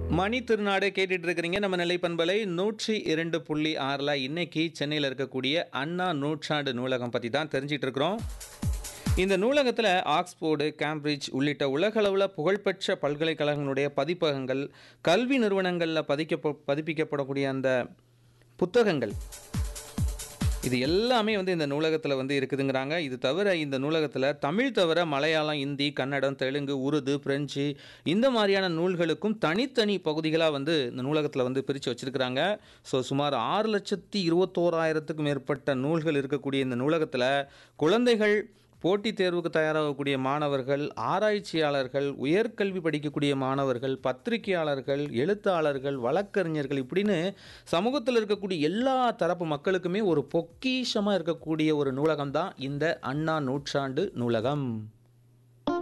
மணி திருநாடு கேட்டுட்டு இருக்கிறீங்க நம்ம நிலைப்பண்பலை நூற்றி இரண்டு புள்ளி ஆறில் இன்னைக்கு சென்னையில் இருக்கக்கூடிய அண்ணா நூற்றாண்டு நூலகம் பற்றி தான் தெரிஞ்சிட்டு இருக்கிறோம் இந்த நூலகத்தில் ஆக்ஸ்போர்டு கேம்பிரிட்ஜ் உள்ளிட்ட உலகளவில் புகழ்பெற்ற பல்கலைக்கழகங்களுடைய பதிப்பகங்கள் கல்வி நிறுவனங்களில் பதிக்க பதிப்பிக்கப்படக்கூடிய அந்த புத்தகங்கள் இது எல்லாமே வந்து இந்த நூலகத்தில் வந்து இருக்குதுங்கிறாங்க இது தவிர இந்த நூலகத்தில் தமிழ் தவிர மலையாளம் இந்தி கன்னடம் தெலுங்கு உருது பிரெஞ்சு இந்த மாதிரியான நூல்களுக்கும் தனித்தனி பகுதிகளாக வந்து இந்த நூலகத்தில் வந்து பிரித்து வச்சுருக்கிறாங்க ஸோ சுமார் ஆறு லட்சத்தி இருபத்தோராயிரத்துக்கும் மேற்பட்ட நூல்கள் இருக்கக்கூடிய இந்த நூலகத்தில் குழந்தைகள் போட்டித் தேர்வுக்கு தயாராகக்கூடிய மாணவர்கள் ஆராய்ச்சியாளர்கள் உயர்கல்வி படிக்கக்கூடிய மாணவர்கள் பத்திரிகையாளர்கள் எழுத்தாளர்கள் வழக்கறிஞர்கள் இப்படின்னு சமூகத்தில் இருக்கக்கூடிய எல்லா தரப்பு மக்களுக்குமே ஒரு பொக்கிஷமாக இருக்கக்கூடிய ஒரு நூலகம் தான் இந்த அண்ணா நூற்றாண்டு நூலகம்